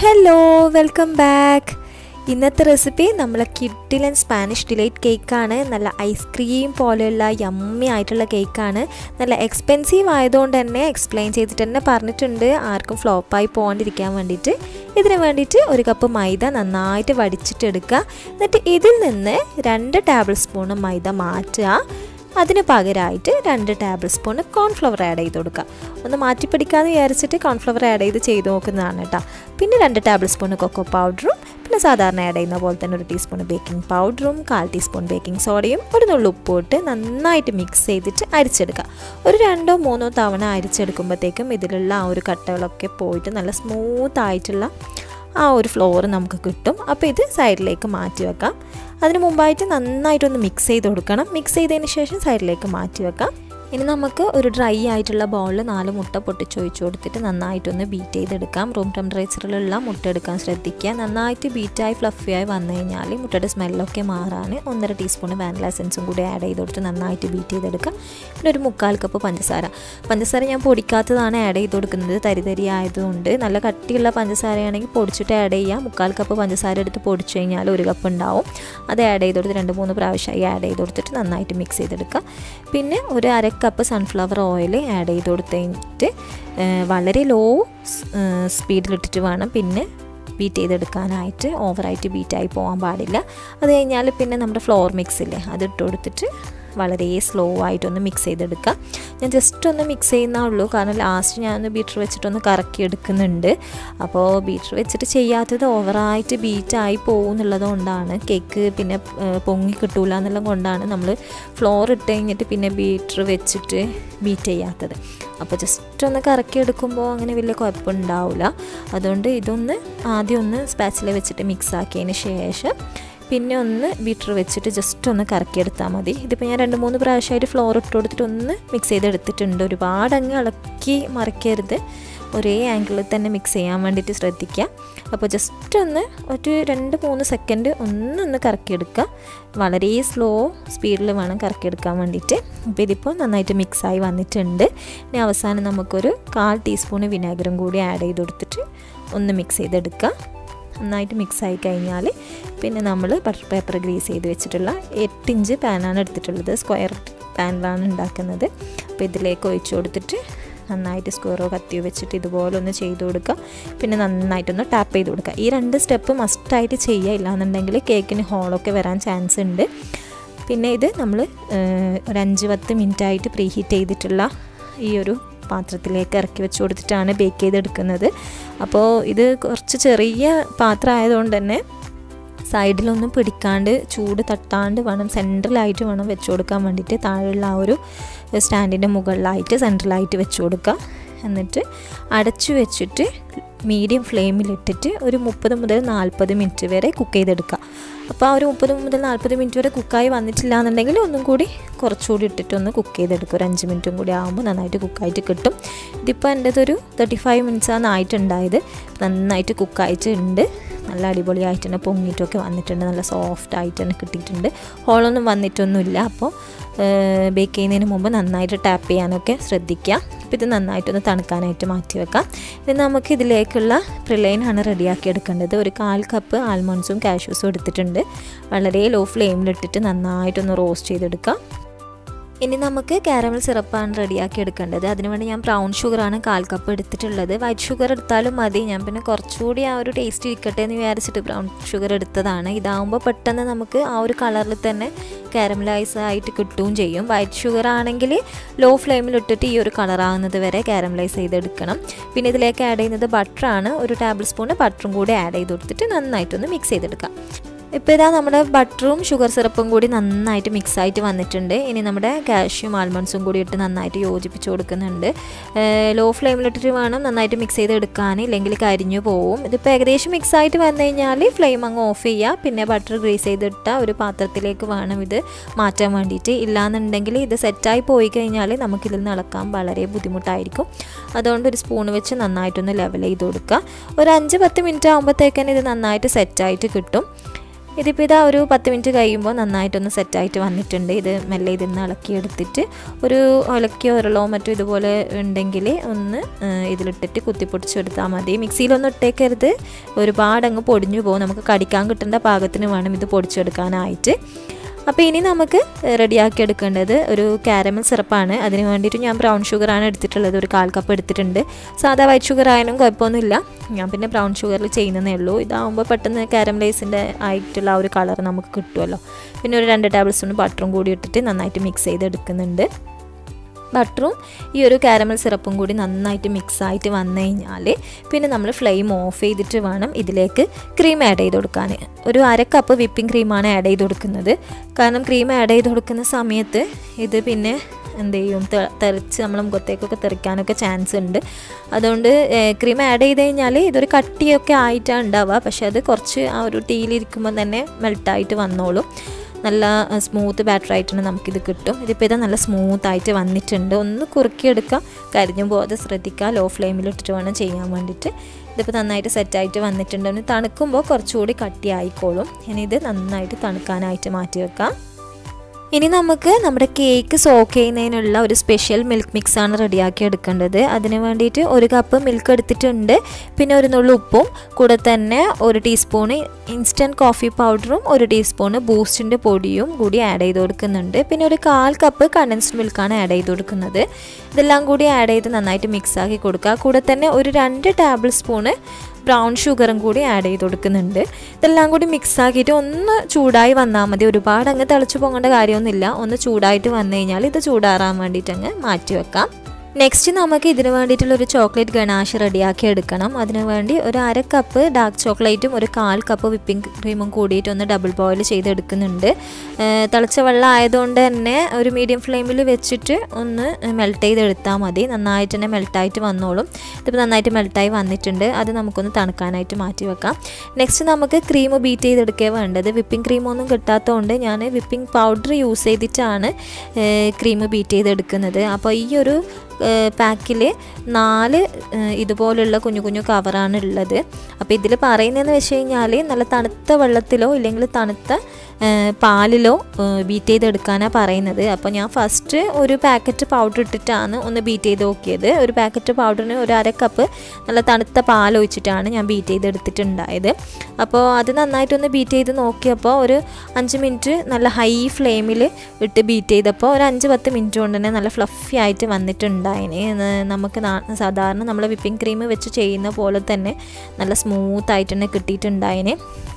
hello welcome back ഇന്നത്തെ recipe നമ്മളെ കിഡിലൻ സ്പാനിഷ് ഡിലൈറ്റ് കേക്കാണ് നല്ല ഐസ്ക്രീം പോലെയുള്ള യമ്മി ആയിട്ടുള്ള കേക്കാണ് നല്ല എക്സ്പെൻസീവ് ആയതുകൊണ്ട് തന്നെ എക്സ്പ്ലെയിൻ ചെയ്തിട്ട് തന്നെ പറഞ്ഞിട്ടുണ്ട് ആർക്കും ഫ്ലോപ്പായി പോകാണ്ടിരിക്കാൻ വേണ്ടിയിട്ട് ഇതിന് വേണ്ടിയിട്ട് ഒരു കപ്പ് മൈദ നന്നായിട്ട് വടിച്ചിട്ട് എടുക്കുക എന്നിട്ട് ഇതിൽ നിന്ന് രണ്ട് ടേബിൾ സ്പൂൺ മൈദ മാറ്റുക അതിന് പകരമായിട്ട് രണ്ട് ടേബിൾ സ്പൂൺ കോൺഫ്ലവർ ആഡ് ചെയ്ത് കൊടുക്കുക ഒന്ന് മാറ്റി പിടിക്കാമെന്ന് വിചാരിച്ചിട്ട് കോൺഫ്ലവർ ആഡ് ചെയ്ത് ചെയ്ത് നോക്കുന്നതാണ് കേട്ടോ പിന്നെ രണ്ട് ടേബിൾ സ്പൂൺ കൊക്കോ പൗഡറും പിന്നെ സാധാരണ ആഡ് ചെയ്യുന്ന പോലെ തന്നെ ഒരു ടീസ്പൂൺ ബേക്കിംഗ് പൗഡറും കാൽ ടീസ്പൂൺ ബേക്കിംഗ് സോഡയും ഒരു നുള്ളു ഉപ്പും ഇട്ട് നന്നായിട്ട് മിക്സ് ചെയ്തിട്ട് അരിച്ചെടുക്കുക ഒരു രണ്ടോ മൂന്നോ തവണ അരിച്ചെടുക്കുമ്പോഴത്തേക്കും ഇതിലുള്ള ആ ഒരു കട്ടകളൊക്കെ പോയിട്ട് നല്ല സ്മൂത്ത് ആയിട്ടുള്ള ആ ഒരു ഫ്ലോർ നമുക്ക് കിട്ടും അപ്പോൾ ഇത് സൈഡിലേക്ക് മാറ്റി വെക്കാം അതിന് മുമ്പായിട്ട് നന്നായിട്ടൊന്ന് മിക്സ് ചെയ്ത് കൊടുക്കണം മിക്സ് ചെയ്തതിന് ശേഷം സൈഡിലേക്ക് മാറ്റി വെക്കാം ഇനി നമുക്ക് ഒരു ഡ്രൈ ആയിട്ടുള്ള ബൗളിൽ നാല് മുട്ട പൊട്ടിച്ചൊഴിച്ച് കൊടുത്തിട്ട് നന്നായിട്ടൊന്ന് ബീറ്റ് ചെയ്തെടുക്കാം റൂം ടെമ്പറേച്ചറിലുള്ള മുട്ട എടുക്കാൻ ശ്രദ്ധിക്കുക നന്നായിട്ട് ബീറ്റായി ഫ്ലഫിയായി വന്നു കഴിഞ്ഞാൽ മുട്ടയുടെ സ്മെല്ലൊക്കെ മാറാൻ ഒന്നര ടീസ്പൂൺ വാനില എസൻസും കൂടി ആഡ് ചെയ്ത് കൊടുത്ത് നന്നായിട്ട് ബീറ്റ് ചെയ്തെടുക്കാം പിന്നെ ഒരു മുക്കാൽ കപ്പ് പഞ്ചസാര പഞ്ചസാര ഞാൻ പൊടിക്കാത്തതാണ് ആഡ് ചെയ്ത് കൊടുക്കുന്നത് തരി തരി ആയതുകൊണ്ട് നല്ല കട്ടിയുള്ള പഞ്ചസാരയാണെങ്കിൽ പൊടിച്ചിട്ട് ആഡ് ചെയ്യാം മുക്കാൽ കപ്പ് പഞ്ചസാര എടുത്ത് പൊടിച്ചു കഴിഞ്ഞാൽ ഒരു കപ്പ് ഉണ്ടാവും അത് ആഡ് ചെയ്ത് കൊടുത്ത് രണ്ട് മൂന്ന് പ്രാവശ്യമായി ആഡ് ചെയ്ത് കൊടുത്തിട്ട് നന്നായിട്ട് മിക്സ് ചെയ്തെടുക്കുക പിന്നെ ഒരു അര കപ്പ് സൺഫ്ലവർ ഓയിൽ ആഡ് ചെയ്ത് കൊടുത്ത് കഴിഞ്ഞിട്ട് വളരെ ലോ സ്പീഡിലിട്ടിട്ട് വേണം പിന്നെ ബീറ്റ് ചെയ്തെടുക്കാനായിട്ട് ഓവറായിട്ട് ബീറ്റായി പോകാൻ പാടില്ല അത് കഴിഞ്ഞാൽ പിന്നെ നമ്മുടെ ഫ്ലോർ മിക്സ് ഇല്ലേ അത് ഇട്ട് കൊടുത്തിട്ട് വളരെ സ്ലോ ആയിട്ടൊന്ന് മിക്സ് ചെയ്തെടുക്കുക ഞാൻ ജസ്റ്റ് ഒന്ന് മിക്സ് ചെയ്യുന്നേ ഉള്ളൂ കാരണം ലാസ്റ്റ് ഞാനൊന്ന് ബീറ്റർ വെച്ചിട്ടൊന്ന് കറക്കി എടുക്കുന്നുണ്ട് അപ്പോൾ ബീറ്റർ വെച്ചിട്ട് ചെയ്യാത്തത് ഓവറായിട്ട് ബീറ്റായി പോകും എന്നുള്ളത് കൊണ്ടാണ് കേക്ക് പിന്നെ പൊങ്ങി കിട്ടൂല എന്നുള്ളത് കൊണ്ടാണ് നമ്മൾ ഫ്ലോർ ഇട്ട് കഴിഞ്ഞിട്ട് പിന്നെ ബീറ്റർ വെച്ചിട്ട് ബീറ്റ് ചെയ്യാത്തത് അപ്പോൾ ജസ്റ്റ് ഒന്ന് കറക്കി എടുക്കുമ്പോൾ അങ്ങനെ വലിയ കുഴപ്പമുണ്ടാവില്ല അതുകൊണ്ട് ഇതൊന്ന് ആദ്യം ഒന്ന് സ്പാച്ചിൽ വെച്ചിട്ട് മിക്സ് ആക്കിയതിന് ശേഷം പിന്നെ ഒന്ന് ബീറ്റർ വെച്ചിട്ട് ജസ്റ്റ് ഒന്ന് കറക്കിയെടുത്താൽ മതി ഇതിപ്പോൾ ഞാൻ രണ്ട് മൂന്ന് പ്രാവശ്യമായിട്ട് ഫ്ലോർ ഇട്ട് കൊടുത്തിട്ട് ഒന്ന് മിക്സ് ചെയ്തെടുത്തിട്ടുണ്ട് ഒരുപാട് അങ്ങ് ഇളക്കി മറിക്കരുത് ഒരേ ആംഗിളിൽ തന്നെ മിക്സ് ചെയ്യാൻ വേണ്ടിയിട്ട് ശ്രദ്ധിക്കുക അപ്പോൾ ജസ്റ്റ് ഒന്ന് ഒരു രണ്ട് മൂന്ന് സെക്കൻഡ് ഒന്നൊന്ന് കറക്കിയെടുക്കുക വളരെ സ്ലോ സ്പീഡിൽ വേണം കറക്കിയെടുക്കാൻ വേണ്ടിയിട്ട് അപ്പോൾ ഇതിപ്പോൾ നന്നായിട്ട് മിക്സായി വന്നിട്ടുണ്ട് ഇനി അവസാനം നമുക്കൊരു കാൽ ടീസ്പൂൺ വിനാഗിറും കൂടി ആഡ് ചെയ്ത് കൊടുത്തിട്ട് ഒന്ന് മിക്സ് ചെയ്തെടുക്കുക നന്നായിട്ട് മിക്സ് ആയി കഴിഞ്ഞാൽ പിന്നെ നമ്മൾ ബട്ടർ പേപ്പർ ഗ്രീസ് ചെയ്ത് വെച്ചിട്ടുള്ള എട്ട് ഇഞ്ച് പാനാണ് എടുത്തിട്ടുള്ളത് സ്ക്വയർ പാനിലാണ് ഉണ്ടാക്കുന്നത് അപ്പോൾ ഇതിലേക്ക് ഒഴിച്ചു കൊടുത്തിട്ട് നന്നായിട്ട് സ്ക്വയറോ കത്തിയോ വെച്ചിട്ട് ഇതുപോലെ ഒന്ന് ചെയ്ത് കൊടുക്കുക പിന്നെ നന്നായിട്ടൊന്ന് ടാപ്പ് ചെയ്ത് കൊടുക്കുക ഈ രണ്ട് സ്റ്റെപ്പ് മസ്റ്റായിട്ട് ചെയ്യുക ഇല്ലാന്നുണ്ടെങ്കിൽ കേക്കിന് ഹോളൊക്കെ വരാൻ ചാൻസ് ഉണ്ട് പിന്നെ ഇത് നമ്മൾ ഒരു അഞ്ച് പത്ത് മിനിറ്റായിട്ട് പ്രീ ഹീറ്റ് ചെയ്തിട്ടുള്ള ഈ ഒരു പാത്രത്തിലേക്ക് ഇറക്കി വെച്ച് കൊടുത്തിട്ടാണ് ബേക്ക് ചെയ്തെടുക്കുന്നത് അപ്പോൾ ഇത് കുറച്ച് ചെറിയ പാത്രം ആയതുകൊണ്ട് തന്നെ സൈഡിലൊന്നും പിടിക്കാണ്ട് ചൂട് തട്ടാണ്ട് വേണം സെൻട്രലായിട്ട് വേണം വെച്ച് കൊടുക്കാൻ വേണ്ടിയിട്ട് താഴെയുള്ള ആ ഒരു സ്റ്റാൻഡിൻ്റെ മുകളിലായിട്ട് സെൻട്രലായിട്ട് വെച്ച് കൊടുക്കുക എന്നിട്ട് അടച്ചു വെച്ചിട്ട് മീഡിയം ഫ്ലെയിമിലിട്ടിട്ട് ഒരു മുപ്പത് മുതൽ നാൽപ്പത് മിനിറ്റ് വരെ കുക്ക് ചെയ്തെടുക്കുക അപ്പോൾ ആ ഒരു മുപ്പത് മുതൽ നാൽപ്പത് മിനിറ്റ് വരെ കുക്കായി വന്നിട്ടില്ല എന്നുണ്ടെങ്കിൽ ഒന്നും കൂടി കുറച്ചുകൂടി ഇട്ടിട്ട് ഒന്ന് കുക്ക് ചെയ്തെടുക്കും ഒരു അഞ്ച് മിനിറ്റും കൂടി ആകുമ്പോൾ നന്നായിട്ട് കുക്കായിട്ട് കിട്ടും ഇതിപ്പോൾ എൻ്റെതൊരു തേർട്ടി ഫൈവ് മിനിറ്റ്സാണ് ആയിട്ടുണ്ടായത് നന്നായിട്ട് കുക്കായിട്ടുണ്ട് നല്ല അടിപൊളിയായിട്ട് തന്നെ പൊങ്ങിയിട്ടൊക്കെ വന്നിട്ടുണ്ട് നല്ല സോഫ്റ്റ് ആയിട്ട് തന്നെ കിട്ടിയിട്ടുണ്ട് ഹോളൊന്നും വന്നിട്ടൊന്നുമില്ല അപ്പോൾ ബേക്ക് ചെയ്യുന്നതിന് മുമ്പ് നന്നായിട്ട് ടാപ്പ് ചെയ്യാനൊക്കെ ശ്രദ്ധിക്കുക അപ്പോൾ ഇത് നന്നായിട്ടൊന്ന് തണുക്കാനായിട്ട് മാറ്റി വെക്കാം ഇനി നമുക്ക് ഇതിലേക്കുള്ള പ്രിലൈനാണ് റെഡിയാക്കി എടുക്കേണ്ടത് ഒരു കാൽ കപ്പ് ആൽമണ്ട്സും കാഷ്യൂസും എടുത്തിട്ടുണ്ട് വളരെ ലോ ഫ്ലെയിമിലിട്ടിട്ട് നന്നായിട്ടൊന്ന് റോസ്റ്റ് ചെയ്തെടുക്കാം ഇനി നമുക്ക് കാരമൽ സിറപ്പാണ് റെഡിയാക്കി എടുക്കേണ്ടത് അതിനുവേണ്ടി ഞാൻ ബ്രൗൺ ഷുഗറാണ് കാൽ കപ്പ് എടുത്തിട്ടുള്ളത് വൈറ്റ് ഷുഗർ എടുത്താലും മതി ഞാൻ പിന്നെ കുറച്ചുകൂടി ആ ഒരു ടേസ്റ്റ് ഇരിക്കട്ടെ എന്ന് വിചാരിച്ചിട്ട് ബ്രൗൺ ഷുഗർ എടുത്തതാണ് ഇതാകുമ്പോൾ പെട്ടെന്ന് നമുക്ക് ആ ഒരു കളറിൽ തന്നെ കാരമലൈസ് ആയിട്ട് കിട്ടുകയും ചെയ്യും വൈറ്റ് ഷുഗർ ആണെങ്കിൽ ലോ ഫ്ലെയിമിൽ ഇട്ടിട്ട് ഈ ഒരു കളറാകുന്നത് വരെ കാരമലൈസ് ചെയ്തെടുക്കണം പിന്നെ ഇതിലേക്ക് ആഡ് ചെയ്യുന്നത് ബട്ടറാണ് ഒരു ടേബിൾ സ്പൂൺ ബട്ടറും കൂടി ആഡ് ചെയ്ത് കൊടുത്തിട്ട് നന്നായിട്ടൊന്ന് മിക്സ് ചെയ്തെടുക്കാം ഇപ്പോൾ ഇതാ നമ്മുടെ ബട്ടറും ഷുഗർ സിറപ്പും കൂടി നന്നായിട്ട് മിക്സ് ആയിട്ട് വന്നിട്ടുണ്ട് ഇനി നമ്മുടെ കാഷ്യും ആൽമണ്ട്സും കൂടി ഇട്ട് നന്നായിട്ട് യോജിപ്പിച്ച് കൊടുക്കുന്നുണ്ട് ലോ ഫ്ലെയിമിലിട്ടിട്ട് വേണം നന്നായിട്ട് മിക്സ് ചെയ്ത് എടുക്കാൻ ഇല്ലെങ്കിൽ കരിഞ്ഞു പോവും ഇതിപ്പോൾ ഏകദേശം മിക്സ് ആയിട്ട് വന്നു കഴിഞ്ഞാൽ ഫ്ലെയിം അങ്ങ് ഓഫ് ചെയ്യുക പിന്നെ ബട്ടർ ഗ്രീസ് ചെയ്തിട്ട ഒരു പാത്രത്തിലേക്ക് വേണം ഇത് മാറ്റാൻ വേണ്ടിയിട്ട് ഇല്ലാന്നുണ്ടെങ്കിൽ ഇത് സെറ്റായി പോയി കഴിഞ്ഞാൽ നമുക്കിതിൽ നിന്ന് ഇളക്കാൻ വളരെ ബുദ്ധിമുട്ടായിരിക്കും അതുകൊണ്ട് ഒരു സ്പൂൺ വെച്ച് നന്നായിട്ടൊന്ന് ലെവൽ ചെയ്ത് കൊടുക്കുക ഒരു അഞ്ച് പത്ത് മിനിറ്റ് ആകുമ്പോഴത്തേക്കാണ് ഇത് നന്നായിട്ട് സെറ്റായിട്ട് കിട്ടും ഇതിപ്പോൾ ഇതാ ഒരു പത്ത് മിനിറ്റ് കഴിയുമ്പോൾ നന്നായിട്ടൊന്ന് സെറ്റായിട്ട് വന്നിട്ടുണ്ട് ഇത് മെല്ലെ ഇതിന്ന് ഇളക്കിയെടുത്തിട്ട് ഒരു ഇളക്കിയോ ഉരുളോ മറ്റോ ഇതുപോലെ ഉണ്ടെങ്കിൽ ഒന്ന് ഇതിലിട്ടിട്ട് കുത്തിപ്പൊടിച്ചെടുത്താൽ മതി മിക്സിയിലൊന്നും ഇട്ടേക്കരുത് ഒരുപാട് അങ്ങ് പൊടിഞ്ഞു പോകും നമുക്ക് കടിക്കാൻ കിട്ടേണ്ട പാകത്തിന് വേണം ഇത് പൊടിച്ചെടുക്കാനായിട്ട് അപ്പോൾ ഇനി നമുക്ക് റെഡിയാക്കി എടുക്കേണ്ടത് ഒരു കാരമൽ സിറപ്പാണ് അതിന് വേണ്ടിയിട്ട് ഞാൻ ബ്രൗൺ ഷുഗറാണ് എടുത്തിട്ടുള്ളത് ഒരു കാൽ കപ്പ് എടുത്തിട്ടുണ്ട് സാധാ വൈറ്റ് ഷുഗർ ആയാലും കുഴപ്പമൊന്നുമില്ല ഞാൻ പിന്നെ ബ്രൗൺ ഷുഗറിൽ ചെയ്യുന്നതേ ഉള്ളൂ ഇതാകുമ്പോൾ പെട്ടെന്ന് കാരമലൈസിൻ്റെ ആയിട്ടുള്ള ആ ഒരു കളർ നമുക്ക് കിട്ടുമല്ലോ പിന്നെ ഒരു രണ്ട് ടേബിൾ സ്പൂൺ ബട്ടറും കൂടി ഇട്ടിട്ട് നന്നായിട്ട് മിക്സ് ചെയ്തെടുക്കുന്നുണ്ട് ബട്ടറും ഈ ഒരു കാരമൽ സിറപ്പും കൂടി നന്നായിട്ട് മിക്സ് ആയിട്ട് വന്നു കഴിഞ്ഞാൽ പിന്നെ നമ്മൾ ഫ്ലെയിം ഓഫ് ചെയ്തിട്ട് വേണം ഇതിലേക്ക് ക്രീം ആഡ് ചെയ്ത് കൊടുക്കാൻ ഒരു അര കപ്പ് വിപ്പിംഗ് ക്രീമാണ് ആഡ് ചെയ്ത് കൊടുക്കുന്നത് കാരണം ക്രീം ആഡ് ചെയ്ത് കൊടുക്കുന്ന സമയത്ത് ഇത് പിന്നെ എന്ത് ചെയ്യും തെറിച്ച് നമ്മൾ മുഖത്തേക്കൊക്കെ തെറിക്കാനൊക്കെ ചാൻസ് ഉണ്ട് അതുകൊണ്ട് ക്രീം ആഡ് ചെയ്ത് കഴിഞ്ഞാൽ ഇതൊരു കട്ടിയൊക്കെ ആയിട്ടാണ് ഉണ്ടാവുക പക്ഷെ അത് കുറച്ച് ആ ഒരു ടീയിലിരിക്കുമ്പോൾ തന്നെ മെൽട്ടായിട്ട് വന്നോളും നല്ല സ്മൂത്ത് ബാറ്റർ ആയിട്ടാണ് നമുക്കിത് കിട്ടും ഇതിപ്പോൾ ഇത് നല്ല സ്മൂത്ത് ആയിട്ട് വന്നിട്ടുണ്ട് ഒന്ന് കുറുക്കിയെടുക്കാം കരിഞ്ഞു പോകാതെ ശ്രദ്ധിക്കുക ലോ ഫ്ലെയിമിലിട്ടിട്ട് വേണം ചെയ്യാൻ വേണ്ടിയിട്ട് ഇതിപ്പോൾ നന്നായിട്ട് സെറ്റായിട്ട് വന്നിട്ടുണ്ട് ഒന്ന് തണുക്കുമ്പോൾ കുറച്ചുകൂടി കട്ടിയായിക്കോളും ഇനി ഇത് നന്നായിട്ട് തണുക്കാനായിട്ട് മാറ്റി വെക്കാം ഇനി നമുക്ക് നമ്മുടെ കേക്ക് സോക്ക് ചെയ്യുന്നതിനുള്ള ഒരു സ്പെഷ്യൽ മിൽക്ക് മിക്സ് ആണ് റെഡിയാക്കി എടുക്കേണ്ടത് അതിന് വേണ്ടിയിട്ട് ഒരു കപ്പ് മിൽക്ക് എടുത്തിട്ടുണ്ട് പിന്നെ ഒരു നുള്ളു ഉപ്പും കൂടെ തന്നെ ഒരു ടീസ്പൂണ് ഇൻസ്റ്റൻറ്റ് കോഫി പൗഡറും ഒരു ടീസ്പൂണ് ബൂസ്റ്റിൻ്റെ പൊടിയും കൂടി ആഡ് ചെയ്ത് കൊടുക്കുന്നുണ്ട് പിന്നെ ഒരു കാൽ കപ്പ് കണ്ടൻസ്ഡ് മിൽക്കാണ് ആഡ് ചെയ്ത് കൊടുക്കുന്നത് ഇതെല്ലാം കൂടി ആഡ് ചെയ്ത് നന്നായിട്ട് മിക്സ് ആക്കി കൊടുക്കുക കൂടെ തന്നെ ഒരു രണ്ട് ടേബിൾ സ്പൂണ് ബ്രൗൺ ഷുഗറും കൂടി ആഡ് ചെയ്ത് കൊടുക്കുന്നുണ്ട് ഇതെല്ലാം കൂടി മിക്സ് ആക്കിയിട്ട് ഒന്ന് ചൂടായി വന്നാൽ മതി ഒരുപാട് അങ്ങ് തിളച്ച് പോകേണ്ട കാര്യമൊന്നുമില്ല ഒന്ന് ചൂടായിട്ട് വന്നു കഴിഞ്ഞാൽ ഇത് ചൂടാറാൻ വേണ്ടിയിട്ട് അങ്ങ് മാറ്റി വെക്കാം നെക്സ്റ്റ് നമുക്ക് ഇതിന് വേണ്ടിയിട്ടുള്ള ഒരു ചോക്ലേറ്റ് ഗണാഷ് റെഡിയാക്കി എടുക്കണം അതിന് വേണ്ടി ഒരു അര കപ്പ് ഡാർക്ക് ചോക്ലേറ്റും ഒരു കാൽ കപ്പ് വിപ്പിംഗ് ക്രീമും കൂടിയിട്ട് ഒന്ന് ഡബിൾ ബോയിൽ ചെയ്തെടുക്കുന്നുണ്ട് തിളച്ച വെള്ളം ആയതുകൊണ്ട് തന്നെ ഒരു മീഡിയം ഫ്ലെയിമിൽ വെച്ചിട്ട് ഒന്ന് മെൽറ്റ് ചെയ്തെടുത്താൽ മതി നന്നായിട്ട് തന്നെ മെൽട്ടായിട്ട് വന്നോളും ഇതിപ്പോൾ നന്നായിട്ട് മെൽട്ടായി വന്നിട്ടുണ്ട് അത് നമുക്കൊന്ന് തണുക്കാനായിട്ട് മാറ്റി വെക്കാം നെക്സ്റ്റ് നമുക്ക് ക്രീം ബീറ്റ് ചെയ്തെടുക്കുക വേണ്ടത് വിപ്പിംഗ് ക്രീമൊന്നും കിട്ടാത്തതുകൊണ്ട് ഞാൻ വിപ്പിംഗ് പൗഡർ യൂസ് ചെയ്തിട്ടാണ് ക്രീം ബീറ്റ് ചെയ്തെടുക്കുന്നത് അപ്പോൾ ഈ ഒരു പാക്കിൽ നാല് ഇതുപോലുള്ള കുഞ്ഞു കുഞ്ഞു കവറാണ് ഉള്ളത് അപ്പോൾ ഇതിൽ പറയുന്നതെന്ന് വെച്ച് കഴിഞ്ഞാൽ നല്ല തണുത്ത വെള്ളത്തിലോ ഇല്ലെങ്കിൽ തണുത്ത പാലിലോ ബീറ്റ് ചെയ്തെടുക്കാനാണ് പറയുന്നത് അപ്പോൾ ഞാൻ ഫസ്റ്റ് ഒരു പാക്കറ്റ് പൗഡർ ഇട്ടിട്ടാണ് ഒന്ന് ബീറ്റ് ചെയ്ത് നോക്കിയത് ഒരു പാക്കറ്റ് പൗഡറിന് ഒരു അര കപ്പ് നല്ല തണുത്ത പാൽ ഒഴിച്ചിട്ടാണ് ഞാൻ ബീറ്റ് ചെയ്തെടുത്തിട്ടുണ്ടായത് അപ്പോൾ അത് നന്നായിട്ടൊന്ന് ബീറ്റ് ചെയ്ത് നോക്കിയപ്പോൾ ഒരു അഞ്ച് മിനിറ്റ് നല്ല ഹൈ ഫ്ലെയിമിൽ ഇട്ട് ബീറ്റ് ചെയ്തപ്പോൾ ഒരു അഞ്ച് പത്ത് മിനിറ്റ് കൊണ്ട് തന്നെ നല്ല ഫ്ലഫി ആയിട്ട് വന്നിട്ടുണ്ടായിന് നമുക്ക് സാധാരണ നമ്മൾ വിപ്പിംഗ് ക്രീം വെച്ച് ചെയ്യുന്ന പോലെ തന്നെ നല്ല സ്മൂത്ത് ആയിട്ട് തന്നെ കിട്ടിയിട്ടുണ്ടായിന്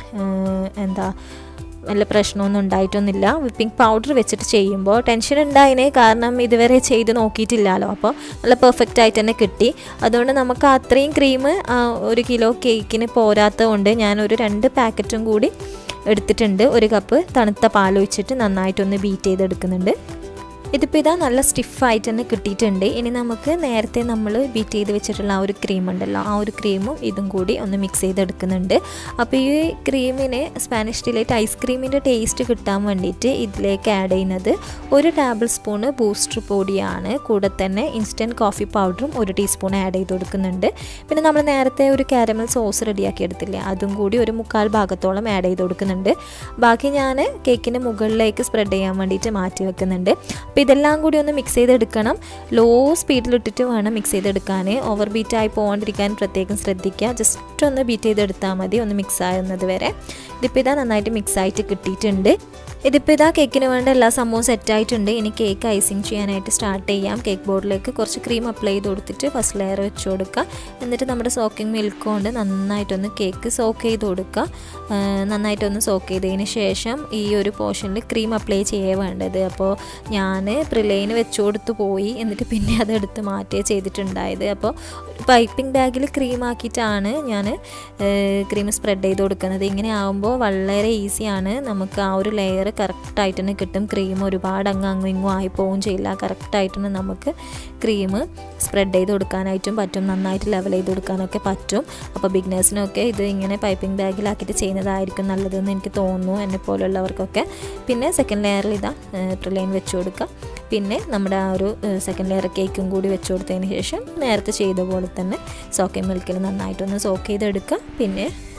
എന്താ വല്ല പ്രശ്നമൊന്നും ഉണ്ടായിട്ടൊന്നുമില്ല വിപ്പിംഗ് പൗഡർ വെച്ചിട്ട് ചെയ്യുമ്പോൾ ടെൻഷൻ ഉണ്ടായിന് കാരണം ഇതുവരെ ചെയ്ത് നോക്കിയിട്ടില്ലല്ലോ അപ്പോൾ നല്ല പെർഫെക്റ്റ് ആയിട്ട് തന്നെ കിട്ടി അതുകൊണ്ട് നമുക്ക് അത്രയും ക്രീം ഒരു കിലോ കേക്കിന് പോരാത്തത് കൊണ്ട് ഞാനൊരു രണ്ട് പാക്കറ്റും കൂടി എടുത്തിട്ടുണ്ട് ഒരു കപ്പ് തണുത്ത പാൽ ഒഴിച്ചിട്ട് നന്നായിട്ടൊന്ന് ബീറ്റ് ചെയ്തെടുക്കുന്നുണ്ട് ഇതിപ്പോൾ ഇതാ നല്ല സ്റ്റിഫായിട്ട് തന്നെ കിട്ടിയിട്ടുണ്ട് ഇനി നമുക്ക് നേരത്തെ നമ്മൾ ബീറ്റ് ചെയ്ത് വെച്ചിട്ടുള്ള ആ ഒരു ക്രീം ഉണ്ടല്ലോ ആ ഒരു ക്രീമും ഇതും കൂടി ഒന്ന് മിക്സ് ചെയ്തെടുക്കുന്നുണ്ട് അപ്പോൾ ഈ ക്രീമിന് സ്പാനിഷ് ഡിലൈറ്റ് ഐസ്ക്രീമിൻ്റെ ടേസ്റ്റ് കിട്ടാൻ വേണ്ടിയിട്ട് ഇതിലേക്ക് ആഡ് ചെയ്യുന്നത് ഒരു ടേബിൾ സ്പൂണ് ബൂസ്റ്റർ പൊടിയാണ് കൂടെ തന്നെ ഇൻസ്റ്റൻറ്റ് കോഫി പൗഡറും ഒരു ടീസ്പൂൺ ആഡ് ചെയ്ത് കൊടുക്കുന്നുണ്ട് പിന്നെ നമ്മൾ നേരത്തെ ഒരു കാരമൽ സോസ് റെഡിയാക്കി എടുത്തില്ലേ അതും കൂടി ഒരു മുക്കാൽ ഭാഗത്തോളം ആഡ് ചെയ്ത് കൊടുക്കുന്നുണ്ട് ബാക്കി ഞാൻ കേക്കിൻ്റെ മുകളിലേക്ക് സ്പ്രെഡ് ചെയ്യാൻ വേണ്ടിയിട്ട് മാറ്റി വെക്കുന്നുണ്ട് അപ്പോൾ ഇതെല്ലാം കൂടി ഒന്ന് മിക്സ് ചെയ്തെടുക്കണം ലോ സ്പീഡിലിട്ടിട്ട് വേണം മിക്സ് ചെയ്തെടുക്കാൻ ഓവർ ബീറ്റായി പോകാണ്ടിരിക്കാൻ പ്രത്യേകം ശ്രദ്ധിക്കുക ജസ്റ്റ് ഒന്ന് ബീറ്റ് ചെയ്തെടുത്താൽ മതി ഒന്ന് മിക്സ് ആകുന്നത് വരെ ഇതിപ്പോൾ ഇതാ നന്നായിട്ട് മിക്സ് ആയിട്ട് കിട്ടിയിട്ടുണ്ട് ഇതിപ്പോൾ ഇതാ കേക്കിന് വേണ്ട എല്ലാ സംഭവവും സെറ്റായിട്ടുണ്ട് ഇനി കേക്ക് ഐസിങ് ചെയ്യാനായിട്ട് സ്റ്റാർട്ട് ചെയ്യാം കേക്ക് ബോർഡിലേക്ക് കുറച്ച് ക്രീം അപ്ലൈ ചെയ്ത് കൊടുത്തിട്ട് ഫസ്റ്റ് ലെയർ വെച്ച് കൊടുക്കുക എന്നിട്ട് നമ്മുടെ സോക്കിംഗ് മിൽക്ക് കൊണ്ട് നന്നായിട്ടൊന്ന് കേക്ക് സോക്ക് ചെയ്ത് കൊടുക്കുക നന്നായിട്ടൊന്ന് സോക്ക് ചെയ്തതിന് ശേഷം ഈ ഒരു പോർഷനിൽ ക്രീം അപ്ലൈ ചെയ്യേ വേണ്ടത് അപ്പോൾ ഞാൻ പ്രിലൈന് വെച്ച് കൊടുത്ത് പോയി എന്നിട്ട് പിന്നെ അത് എടുത്ത് മാറ്റുക ചെയ്തിട്ടുണ്ടായത് അപ്പോൾ പൈപ്പിംഗ് ബാഗിൽ ക്രീം ആക്കിയിട്ടാണ് ഞാൻ ക്രീം സ്പ്രെഡ് ചെയ്ത് കൊടുക്കുന്നത് ഇങ്ങനെ ആകുമ്പോൾ വളരെ ഈസിയാണ് നമുക്ക് ആ ഒരു ലെയർ കറക്റ്റായിട്ട് തന്നെ കിട്ടും ക്രീം ഒരുപാട് അങ്ങ് അങ്ങും ഇങ്ങും ആയി പോവുകയും ചെയ്യില്ല കറക്റ്റായിട്ട് തന്നെ നമുക്ക് ക്രീം സ്പ്രെഡ് ചെയ്ത് കൊടുക്കാനായിട്ടും പറ്റും നന്നായിട്ട് ലെവൽ ചെയ്ത് കൊടുക്കാനൊക്കെ പറ്റും അപ്പോൾ ബിഗ്നേഴ്സിനൊക്കെ ഇത് ഇങ്ങനെ പൈപ്പിംഗ് ബാഗിലാക്കിയിട്ട് ചെയ്യുന്നതായിരിക്കും നല്ലതെന്ന് എനിക്ക് തോന്നുന്നു എന്നെ പോലുള്ളവർക്കൊക്കെ പിന്നെ സെക്കൻഡ് ലെയറിൽ ഇതാ ട്രിലൈൻ വെച്ച് കൊടുക്കുക പിന്നെ നമ്മുടെ ആ ഒരു സെക്കൻഡ് ലെയർ കേക്കും കൂടി വെച്ച് കൊടുത്തതിന് ശേഷം നേരത്തെ ചെയ്ത പോലെ തന്നെ സോക്കെ മിൽക്കിൽ നന്നായിട്ടൊന്ന് സോക്ക് ചെയ്തെടുക്കുക പിന്നെ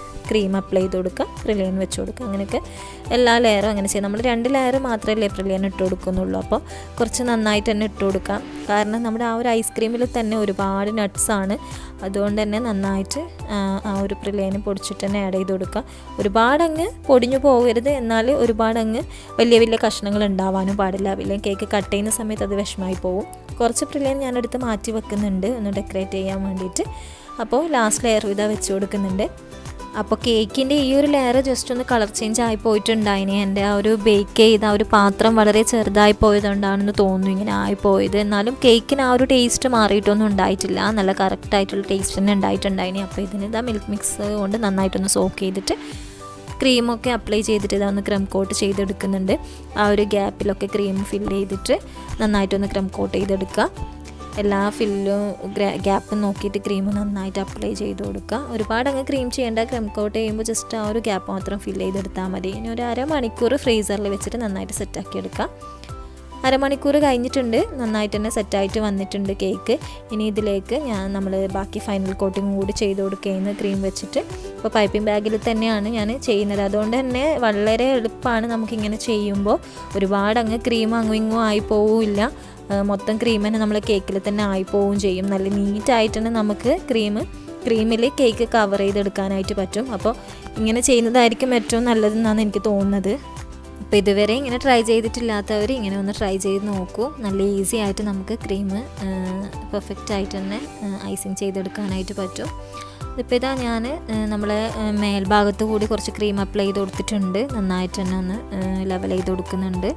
ക്രീം അപ്ലൈ ചെയ്ത് കൊടുക്കുക പ്രിലിയൻ വെച്ച് കൊടുക്കുക അങ്ങനെയൊക്കെ എല്ലാ ലെയറും അങ്ങനെ ചെയ്യാം നമ്മൾ രണ്ട് ലെയർ മാത്രമല്ലേ പ്രിലിയൻ ഇട്ട് കൊടുക്കുന്നുള്ളൂ അപ്പോൾ കുറച്ച് നന്നായിട്ട് തന്നെ ഇട്ട് കൊടുക്കാം കാരണം നമ്മുടെ ആ ഒരു ഐസ്ക്രീമിൽ തന്നെ ഒരുപാട് നട്ട്സ് ആണ് അതുകൊണ്ട് തന്നെ നന്നായിട്ട് ആ, ആ ഒരു പ്രിലേന് പൊടിച്ചിട്ട് തന്നെ ആഡ് ചെയ്ത് കൊടുക്കുക ഒരുപാടങ്ങ് പൊടിഞ്ഞു പോകരുത് എന്നാൽ ഒരുപാടങ്ങ് വലിയ വലിയ കഷ്ണങ്ങൾ ഉണ്ടാവാനും പാടില്ല അല്ലെങ്കിൽ കേക്ക് കട്ട് ചെയ്യുന്ന സമയത്ത് അത് വിഷമായി പോകും കുറച്ച് പ്രിലേൻ ഞാനെടുത്ത് മാറ്റി വെക്കുന്നുണ്ട് ഒന്ന് ഡെക്കറേറ്റ് ചെയ്യാൻ വേണ്ടിയിട്ട് അപ്പോൾ ലാസ്റ്റ് ലെയർ ഇതാ വെച്ച് കൊടുക്കുന്നുണ്ട് അപ്പോൾ കേക്കിൻ്റെ ഈ ഒരു ലെയർ ജസ്റ്റ് ഒന്ന് കളർ ചേഞ്ച് ആയി പോയിട്ടുണ്ടായിനി എൻ്റെ ആ ഒരു ബേക്ക് ചെയ്ത ആ ഒരു പാത്രം വളരെ ചെറുതായി പോയതുകൊണ്ടാണെന്ന് തോന്നുന്നു ഇങ്ങനെ ആയിപ്പോയത് എന്നാലും കേക്കിന് ആ ഒരു ടേസ്റ്റ് മാറിയിട്ടൊന്നും ഉണ്ടായിട്ടില്ല നല്ല കറക്റ്റ് ആയിട്ടുള്ള ടേസ്റ്റ് തന്നെ ഉണ്ടായിട്ടുണ്ടായിനി അപ്പോൾ ഇതിന് ഇതാ മിൽക്ക് മിക്സ് കൊണ്ട് നന്നായിട്ടൊന്ന് സോക്ക് ചെയ്തിട്ട് ക്രീമൊക്കെ അപ്ലൈ ചെയ്തിട്ട് ഇതൊന്ന് ക്രം കോട്ട് ചെയ്തെടുക്കുന്നുണ്ട് ആ ഒരു ഗ്യാപ്പിലൊക്കെ ക്രീം ഫില്ല് ചെയ്തിട്ട് നന്നായിട്ടൊന്ന് ക്രം കോട്ട് ചെയ്തെടുക്കുക എല്ലാ ഫില്ലും ഗ്യാപ്പും നോക്കിയിട്ട് ക്രീം നന്നായിട്ട് അപ്ലൈ ചെയ്ത് കൊടുക്കുക ഒരുപാട് അങ്ങ് ക്രീം ചെയ്യേണ്ട ക്രം കോട്ട് ചെയ്യുമ്പോൾ ജസ്റ്റ് ആ ഒരു ഗ്യാപ്പ് മാത്രം ഫില്ല് ചെയ്തെടുത്താൽ മതി ഇനി ഒരു അരമണിക്കൂർ ഫ്രീസറിൽ വെച്ചിട്ട് നന്നായിട്ട് സെറ്റാക്കി എടുക്കുക അരമണിക്കൂർ കഴിഞ്ഞിട്ടുണ്ട് നന്നായിട്ട് തന്നെ സെറ്റായിട്ട് വന്നിട്ടുണ്ട് കേക്ക് ഇനി ഇതിലേക്ക് ഞാൻ നമ്മൾ ബാക്കി ഫൈനൽ കോട്ടിങ് കൂടി ചെയ്ത് കൊടുക്കുകയെന്ന് ക്രീം വെച്ചിട്ട് ഇപ്പോൾ പൈപ്പിംഗ് ബാഗിൽ തന്നെയാണ് ഞാൻ ചെയ്യുന്നത് അതുകൊണ്ട് തന്നെ വളരെ എളുപ്പമാണ് നമുക്കിങ്ങനെ ചെയ്യുമ്പോൾ ഒരുപാട് അങ്ങ് ക്രീം അങ്ങും ഇങ്ങും ആയി പോവില്ല ആ, മൊത്തം ക്രീം തന്നെ നമ്മൾ കേക്കിൽ തന്നെ ആയി പോവുകയും ചെയ്യും നല്ല നീറ്റായിട്ട് തന്നെ നമുക്ക് ക്രീം ക്രീമിൽ കേക്ക് കവർ ചെയ്തെടുക്കാനായിട്ട് പറ്റും അപ്പോൾ ഇങ്ങനെ ചെയ്യുന്നതായിരിക്കും ഏറ്റവും നല്ലതെന്നാണ് എനിക്ക് തോന്നുന്നത് അപ്പോൾ ഇതുവരെ ഇങ്ങനെ ട്രൈ ചെയ്തിട്ടില്ലാത്തവർ ഇങ്ങനെ ഒന്ന് ട്രൈ ചെയ്ത് നോക്കൂ നല്ല ഈസി ആയിട്ട് നമുക്ക് ക്രീം പെർഫെക്റ്റ് ആയിട്ട് തന്നെ ഐസിങ് ചെയ്തെടുക്കാനായിട്ട് പറ്റും ഇപ്പോൾ ഇതാ ഞാൻ നമ്മളെ ഏഹ്, മേൽഭാഗത്ത് കൂടി കുറച്ച് ക്രീം അപ്ലൈ ചെയ്ത് കൊടുത്തിട്ടുണ്ട് നന്നായിട്ട് തന്നെ ഒന്ന് ലെവൽ ചെയ്ത് കൊടുക്കുന്നുണ്ട്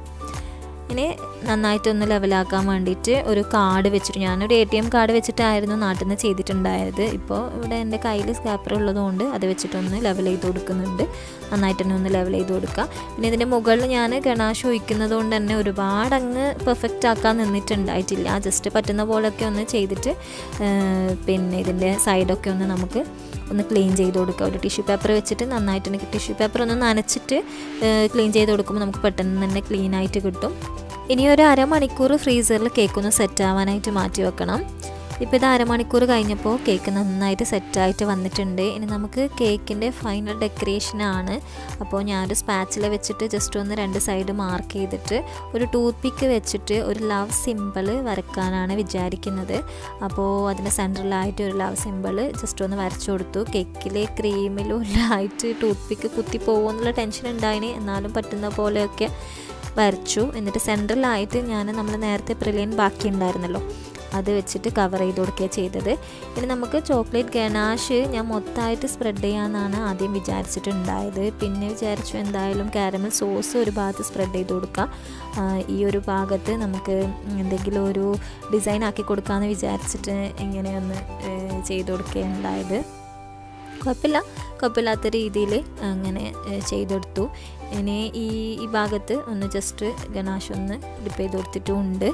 ഇനി നന്നായിട്ടൊന്ന് ലെവലാക്കാൻ വേണ്ടിയിട്ട് ഒരു കാർഡ് വെച്ചിട്ട് ഞാനൊരു എ ടി എം കാർഡ് വെച്ചിട്ടായിരുന്നു നാട്ടിൽ നിന്ന് ചെയ്തിട്ടുണ്ടായത് ഇപ്പോൾ ഇവിടെ എൻ്റെ കയ്യിൽ സ്കാപ്പർ ഉള്ളതുകൊണ്ട് അത് വെച്ചിട്ടൊന്ന് ലെവൽ ചെയ്ത് കൊടുക്കുന്നുണ്ട് നന്നായിട്ട് തന്നെ ഒന്ന് ലെവൽ ചെയ്ത് കൊടുക്കുക പിന്നെ ഇതിൻ്റെ മുകളിൽ ഞാൻ ഗണാശ് ഒഴിക്കുന്നത് കൊണ്ട് തന്നെ ഒരുപാട് അങ്ങ് പെർഫെക്റ്റ് ആക്കാൻ നിന്നിട്ടുണ്ടായിട്ടില്ല ജസ്റ്റ് പറ്റുന്ന പോലെയൊക്കെ ഒന്ന് ചെയ്തിട്ട് ആ, പിന്നെ ഇതിൻ്റെ സൈഡൊക്കെ ഒന്ന് നമുക്ക് ഒന്ന് ക്ലീൻ ചെയ്ത് കൊടുക്കുക ഒരു ടിഷ്യൂ പേപ്പർ വെച്ചിട്ട് നന്നായിട്ട് എനിക്ക് ടിഷ്യൂ പേപ്പർ ഒന്ന് നനച്ചിട്ട് ക്ലീൻ ചെയ്ത് കൊടുക്കുമ്പോൾ നമുക്ക് പെട്ടെന്ന് തന്നെ ക്ലീൻ ആയിട്ട് കിട്ടും ഇനി ഒരു അരമണിക്കൂർ ഫ്രീസറിൽ കേക്ക് ഒന്ന് സെറ്റ് ആവാനായിട്ട് മാറ്റി വെക്കണം ഇപ്പോൾ ഇത് അരമണിക്കൂർ കഴിഞ്ഞപ്പോൾ കേക്ക് നന്നായിട്ട് സെറ്റായിട്ട് വന്നിട്ടുണ്ട് ഇനി നമുക്ക് കേക്കിൻ്റെ ഫൈനൽ ഡെക്കറേഷനാണ് അപ്പോൾ ഞാനൊരു സ്പാച്ചില വെച്ചിട്ട് ജസ്റ്റ് ഒന്ന് രണ്ട് സൈഡ് മാർക്ക് ചെയ്തിട്ട് ഒരു ടൂത്ത് പിക്ക് വെച്ചിട്ട് ഒരു ലവ് സിമ്പിൾ വരക്കാനാണ് വിചാരിക്കുന്നത് അപ്പോൾ അതിൻ്റെ സെൻട്രലായിട്ട് ഒരു ലവ് സിമ്പിൾ ജസ്റ്റ് ഒന്ന് വരച്ചു കൊടുത്തു കേക്കിൽ ക്രീമിലും എല്ലായിട്ട് ടൂത്ത് പിക്ക് കുത്തി പോകുമെന്നുള്ള ടെൻഷൻ ഉണ്ടായിന് എന്നാലും പറ്റുന്ന പോലെയൊക്കെ വരച്ചു എന്നിട്ട് സെൻട്രലായിട്ട് ഞാൻ നമ്മൾ നേരത്തെ പ്രിലിയൻ ബാക്കി ഉണ്ടായിരുന്നല്ലോ അത് വെച്ചിട്ട് കവർ ചെയ്ത് കൊടുക്കുക ചെയ്തത് ഇനി നമുക്ക് ചോക്ലേറ്റ് ഗനാഷ് ഞാൻ മൊത്തമായിട്ട് സ്പ്രെഡ് ചെയ്യാമെന്നാണ് ആദ്യം വിചാരിച്ചിട്ടുണ്ടായത് പിന്നെ വിചാരിച്ചു എന്തായാലും കാരമൽ സോസ് ഒരു ഭാഗത്ത് സ്പ്രെഡ് ചെയ്ത് കൊടുക്കുക ആ, ഈ ഒരു ഭാഗത്ത് നമുക്ക് എന്തെങ്കിലും ഒരു ഡിസൈൻ ആക്കി കൊടുക്കാമെന്ന് വിചാരിച്ചിട്ട് ഇങ്ങനെയൊന്ന് ഏഹ്, ചെയ്ത് കൊടുക്കുകയുണ്ടായത് കുഴപ്പമില്ല കുഴപ്പമില്ലാത്ത രീതിയിൽ അങ്ങനെ ഏഹ്, ചെയ്തെടുത്തു ഇനി ഈ ഈ ഭാഗത്ത് ഒന്ന് ജസ്റ്റ് ഗണാഷ് ഒന്ന് ഡിപ്പ് ചെയ്ത് കൊടുത്തിട്ടുമുണ്ട്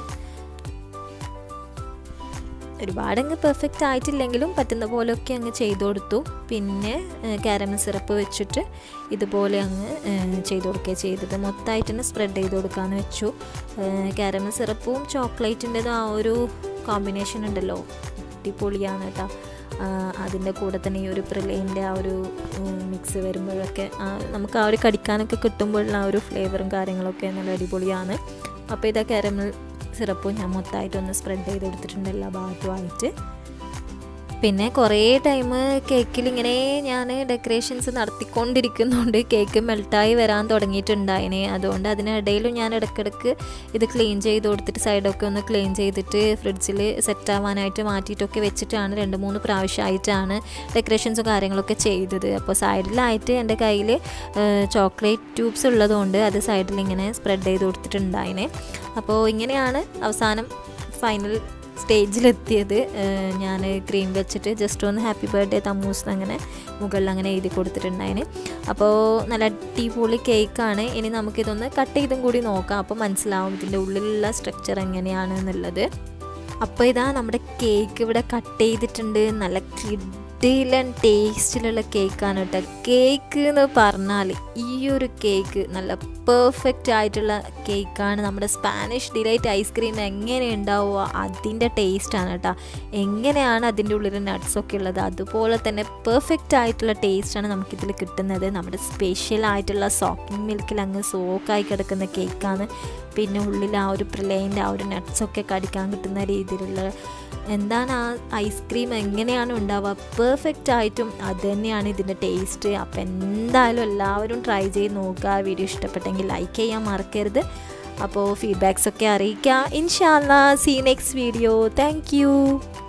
ഒരുപാടങ്ങ് പെർഫെക്റ്റ് ആയിട്ടില്ലെങ്കിലും പറ്റുന്ന പോലെയൊക്കെ അങ്ങ് ചെയ്തു കൊടുത്തു പിന്നെ കാരമൽ സിറപ്പ് വെച്ചിട്ട് ഇതുപോലെ അങ്ങ് ഏഹ്, ചെയ്ത് കൊടുക്കുക ചെയ്തത് മൊത്തമായിട്ട് തന്നെ സ്പ്രെഡ് ചെയ്ത് കൊടുക്കാമെന്ന് വെച്ചു കാരമൽ സിറപ്പും ചോക്ലേറ്റിൻ്റെതും ആ ഒരു കോമ്പിനേഷൻ ഉണ്ടല്ലോ അടിപൊളിയാണ് കേട്ടോ അതിൻ്റെ കൂടെ തന്നെ ഈ ഒരു പ്രിലേൻ്റെ ആ ഒരു മിക്സ് വരുമ്പോഴൊക്കെ ആ, നമുക്ക് ആ ഒരു കടിക്കാനൊക്കെ കിട്ടുമ്പോഴുള്ള ആ ഒരു ഫ്ലേവറും കാര്യങ്ങളൊക്കെ നല്ല അടിപൊളിയാണ് അപ്പോൾ ഇതാ കാരമൽ സിറപ്പും ഞാൻ മൊത്തമായിട്ടൊന്ന് സ്പ്രെഡ് ചെയ്ത് കൊടുത്തിട്ടുണ്ട് എല്ലാ ഭാഗത്തുമായിട്ട് പിന്നെ കുറേ ടൈം കേക്കിൽ ഇങ്ങനെ ഞാൻ ഡെക്കറേഷൻസ് നടത്തിക്കൊണ്ടിരിക്കുന്നുണ്ട് കേക്ക് മെൽട്ടായി വരാൻ തുടങ്ങിയിട്ടുണ്ടായിനെ അതുകൊണ്ട് അതിനിടയിലും ഞാൻ ഇടയ്ക്കിടയ്ക്ക് ഇത് ക്ലീൻ ചെയ്ത് കൊടുത്തിട്ട് സൈഡൊക്കെ ഒന്ന് ക്ലീൻ ചെയ്തിട്ട് ഫ്രിഡ്ജിൽ സെറ്റ് ആവാനായിട്ട് മാറ്റിയിട്ടൊക്കെ വെച്ചിട്ടാണ് രണ്ട് മൂന്ന് പ്രാവശ്യമായിട്ടാണ് ഡെക്കറേഷൻസും കാര്യങ്ങളൊക്കെ ചെയ്തത് അപ്പോൾ സൈഡിലായിട്ട് എൻ്റെ കയ്യിൽ ചോക്ലേറ്റ് ട്യൂബ്സ് ഉള്ളതുകൊണ്ട് അത് സൈഡിൽ ഇങ്ങനെ സ്പ്രെഡ് ചെയ്ത് കൊടുത്തിട്ടുണ്ടായിനെ അപ്പോൾ ഇങ്ങനെയാണ് അവസാനം ഫൈനൽ സ്റ്റേജിലെത്തിയത് ഞാൻ ക്രീം വെച്ചിട്ട് ജസ്റ്റ് ഒന്ന് ഹാപ്പി ബർത്ത്ഡേ തമ്മൂസ് അങ്ങനെ മുകളിൽ അങ്ങനെ എഴുതി കൊടുത്തിട്ടുണ്ടായിന് അപ്പോൾ നല്ല അടിപൊളി കേക്കാണ് ഇനി നമുക്കിതൊന്ന് കട്ട് ചെയ്തും കൂടി നോക്കാം അപ്പോൾ മനസ്സിലാവും ഇതിൻ്റെ ഉള്ളിലുള്ള സ്ട്രക്ചർ എങ്ങനെയാണ് എന്നുള്ളത് അപ്പോൾ ഇതാ നമ്മുടെ കേക്ക് ഇവിടെ കട്ട് ചെയ്തിട്ടുണ്ട് നല്ല കിട്ടിയില്ലൻ ടേസ്റ്റിലുള്ള കേക്കാണ് കേട്ടോ കേക്ക് എന്ന് പറഞ്ഞാൽ ഈ ഒരു കേക്ക് നല്ല പെർഫെക്റ്റ് ആയിട്ടുള്ള കേക്കാണ് നമ്മുടെ സ്പാനിഷ് ഡിലൈറ്റ് ഐസ്ക്രീം എങ്ങനെ ഉണ്ടാവുക അതിൻ്റെ ടേസ്റ്റാണ് കേട്ടോ എങ്ങനെയാണ് അതിൻ്റെ ഉള്ളിൽ നട്ട്സൊക്കെ ഉള്ളത് അതുപോലെ തന്നെ പെർഫെക്റ്റ് ആയിട്ടുള്ള ടേസ്റ്റാണ് നമുക്കിതിൽ കിട്ടുന്നത് നമ്മുടെ സ്പെഷ്യൽ ആയിട്ടുള്ള സോക്കിംഗ് മിൽക്കിൽ അങ്ങ് സോക്കായി കിടക്കുന്ന കേക്കാണ് പിന്നെ ഉള്ളിൽ ആ ഒരു പ്ലെയിൻ്റെ ആ ഒരു നട്ട്സൊക്കെ കടിക്കാൻ കിട്ടുന്ന രീതിയിലുള്ള എന്താണ് ആ ഐസ്ക്രീം എങ്ങനെയാണ് ഉണ്ടാവുക പെർഫെക്റ്റ് ആയിട്ടും അത് തന്നെയാണ് ഇതിൻ്റെ ടേസ്റ്റ് അപ്പോൾ എന്തായാലും എല്ലാവരും ട്രൈ ചെയ്ത് നോക്കുക വീഡിയോ ഇഷ്ടപ്പെട്ടെങ്കിൽ ലൈക്ക് ചെയ്യാൻ മറക്കരുത് അപ്പോൾ ഫീഡ്ബാക്സ് ഒക്കെ അറിയിക്കുക ഇൻഷാല്ല സീ നെക്സ്റ്റ് വീഡിയോ താങ്ക്